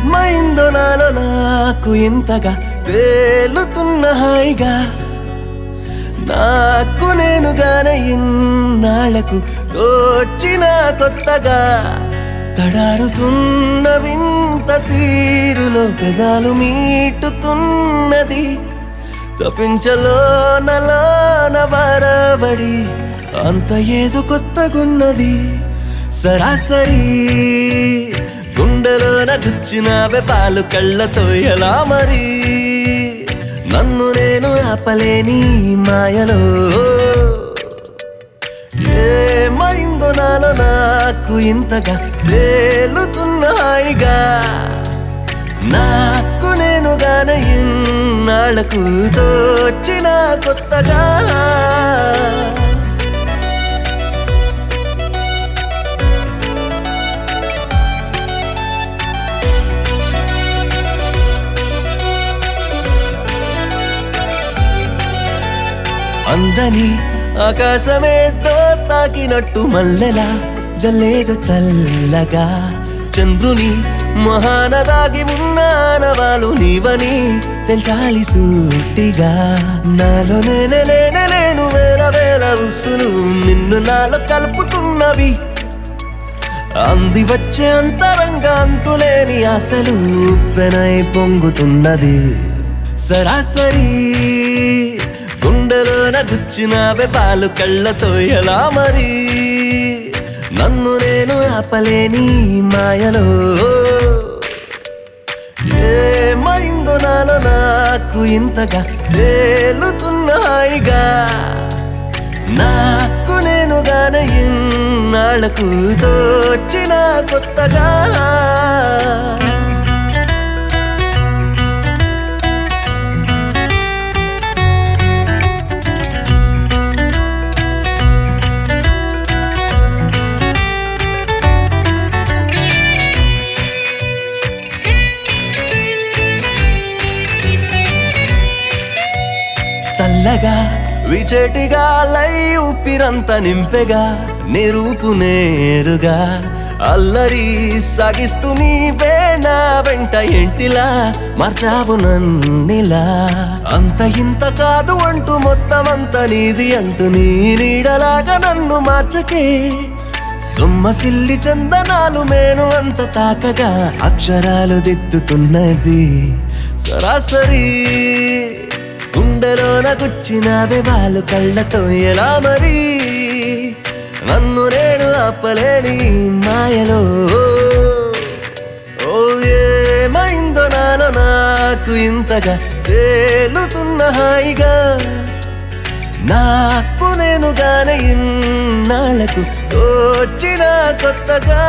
ఏమైందో నాలో నాకు ఇంతగా తేలుతున్న హాయిగా నాకు నేనుగానే ఇన్నాళ్లకు తోచిన కొత్తగా తడారుతున్న వింత తీరులో పెదాలు మీటుతున్నది తప్పించలోనలోన వరబడి అంత ఏదో కొత్తగున్నది సరాసరి గుండెలోన గుచ్చినవే పాలు కళ్ళతో ఎలా మరి నన్ను నేను ఆపలేని మాయలో ఏమైందో నాలో నాకు ఇంతగా తేలుతున్న హాయిగా నాకు నేనుగానే ఇన్నాళ్లకు తోచిన కొత్తగా అందని ఆకాశమేతో తాకినట్టు మల్లెలా జల్లేదు చల్లగా చంద్రుని మహానదాగి ఉన్నానవాలు నీవని తెల్చాలి సూటిగా నాలో నేనే లేనే లేను వేల వేల ఉసులు నిన్ను నాలో కలుపుతున్నవి అంది వచ్చే అంతరంగా అంతులేని ఆశలు పెనై పొంగుతున్నది సరాసరి గుండెలోన గుచ్చినవే పాలు కళ్ళతో ఎలా మరి నన్ను నేను ఆపలేని మాయలో ఏమైందో నాలో నాకు ఇంతగా తేలుతున్న హాయిగా నాకు నేనుగానే ఇన్నాళ్లకు తోచిన కొత్తగా చల్లగా విచేటిగా లై ఊపిరంత నింపెగా నిరూపు నేరుగా అల్లరి సాగిస్తూ నీవే నా వెంట ఎంటిలా మార్చావు నన్నిలా అంత ఇంత కాదు అంటూ మొత్తం అంత నీది అంటూ నీ నీడలాగా నన్ను మార్చకే సొమ్మసిల్లి చందనాలు మేను అంత తాకగా అక్షరాలు దిద్దుతున్నది సరాసరి గుండెలోన గుచ్చినవే వాళ్ళు కళ్ళతో ఎలా మరి నన్ను నేను ఆపలేని మాయలో ఓ ఏమైందో నాలో నాకు ఇంతగా తేలుతున్న హాయిగా నాకు నేనుగానే ఇన్నాళ్లకు తోచిన కొత్తగా